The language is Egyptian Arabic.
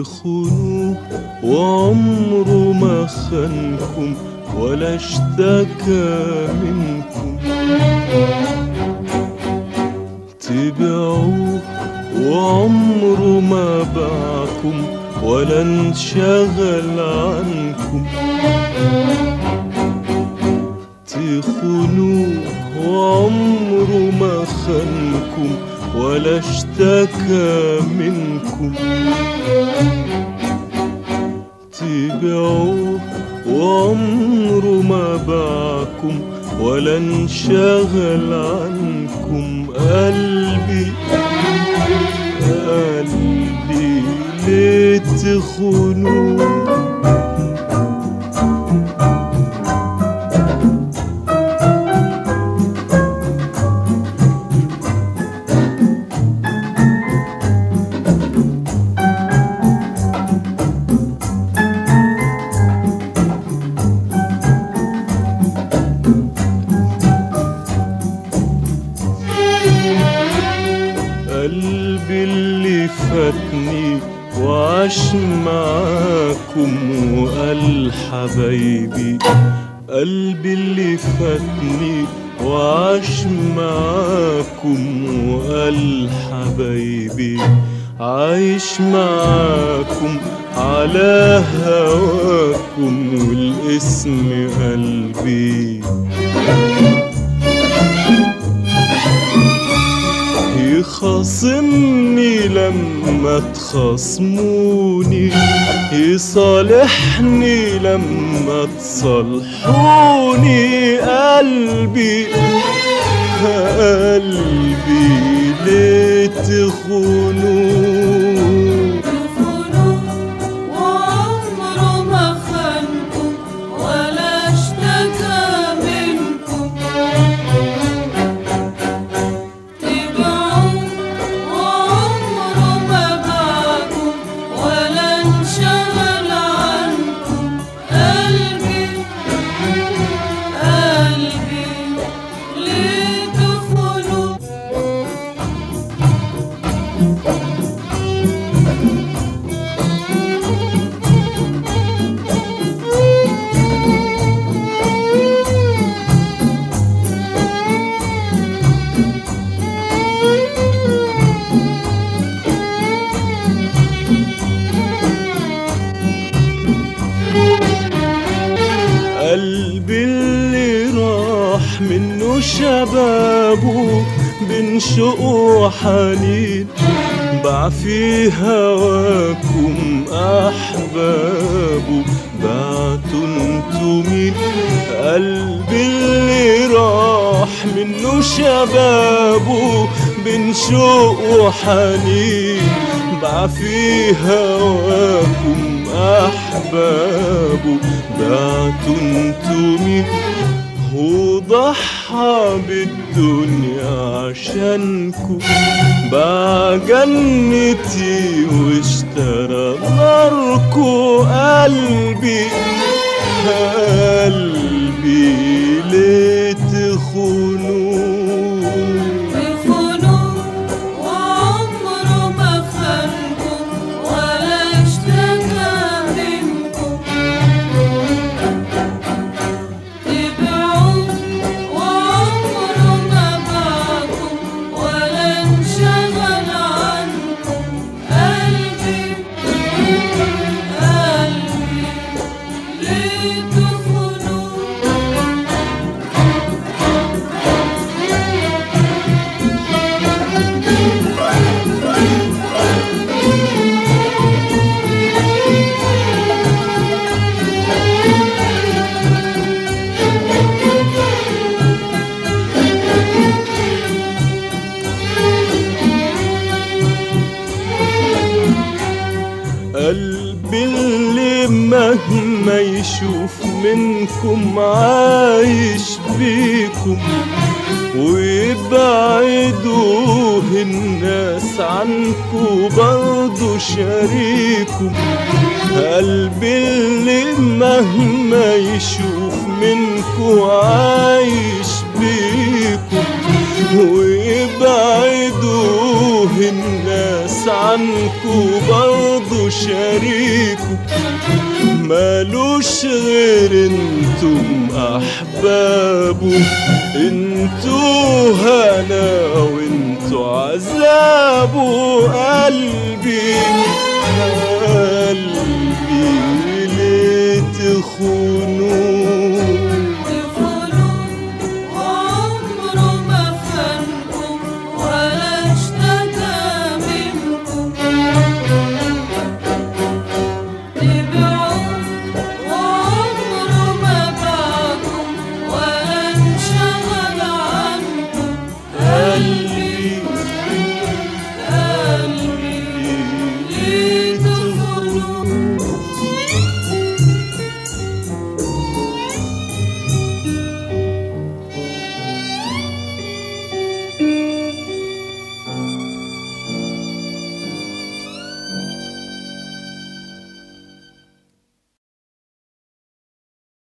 تخونوه وعمره ما خانكم ولا اشتكى منكم تبيعوه وعمره ما باعكم ولا انشغل عنكم تخونوه وعمره ما خانكم ولا اشتكى منكم تبيعوه وعمره ما باعكم ولا انشغل عنكم قلبي قلبي ليه تخونوه قلبي اللي فاتني وعاش معاكم وقال حبايبي قلبي اللي فاتني وعاش معاكم وقال حبايبي عايش معاكم على هواكم والاسم قلبي يخاصمني لما تخاصموني يصالحني لما تصالحوني قلبي قلبي ليه تخونوه تخونوه وعمره ما خانكم ولا اشتكى منكم تبعوه وعمره ما باعكم ولا انشغل عنكم قلبي قلبي ليه تخونوه قلبي اللي راح منه شبابه بين شوق وحنين باع في هواكم أحبابه بعتوا انتوا مين قلبي اللي راح منه شبابه بين شوق وحنين باع في هواكم أحبابه بعتوا انتوا مين وضحى بالدنيا عشانكو باع جنتي واشترى ناركو قلبي قلبي ليه تخونوه تخونوه وعمره ما خانكم ولا اشتكى منكم تبعوه وعمره ما باعكم ولا انشغل عنكم قلبي قلبي ليه تخونوه قلبي اللي مهما يشوف منكم عايش بيكم ويبعدوه الناس عنكم برضو شريكم قلبي اللي مهما يشوف منكم عايش بيكم ويبعدوه الناس عنكو برضو شريكه مالوش غير انتم احبابه انتوا هنا وانتوا عذابه قال